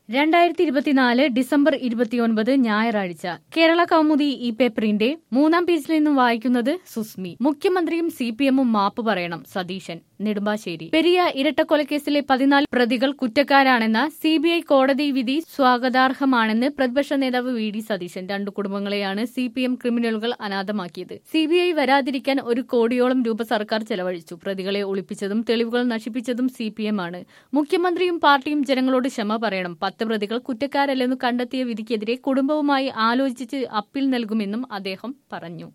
രണ്ടായിരത്തി ഇരുപത്തിനാല് ഡിസംബർ ഇരുപത്തിയൊൻപത് ഞായറാഴ്ച കേരള കൗമുദി ഈ പേപ്പറിന്റെ മൂന്നാം പേജിൽ നിന്നും വായിക്കുന്നത് സുസ്മി മുഖ്യമന്ത്രിയും സി പി എമ്മും മാപ്പ് പറയണം സതീശൻ നെടുമ്പാശ്ശേരി പെരിയ ഇരട്ടക്കൊലക്കേസിലെ പതിനാല് പ്രതികൾ കുറ്റക്കാരാണെന്ന സി ബി ഐ കോടതി വിധി സ്വാഗതാർഹമാണെന്ന് പ്രതിപക്ഷ നേതാവ് വി ഡി സതീശൻ രണ്ടു കുടുംബങ്ങളെയാണ് സി പി എം ക്രിമിനലുകൾ അനാഥമാക്കിയത് സി ബി ഐ വരാതിരിക്കാൻ ഒരു കോടിയോളം രൂപ സർക്കാർ ചെലവഴിച്ചു പ്രതികളെ ഒളിപ്പിച്ചതും തെളിവുകൾ നശിപ്പിച്ചതും സി പി എം ആണ് മുഖ്യമന്ത്രിയും പാർട്ടിയും ജനങ്ങളോട് ക്ഷമ പറയണം പത്ത് പ്രതികൾ കുറ്റക്കാരല്ലെന്ന് കണ്ടെത്തിയ വിധിക്കെതിരെ കുടുംബവുമായി ആലോചിച്ച് അപ്പീൽ നൽകുമെന്നും അദ്ദേഹം പറഞ്ഞു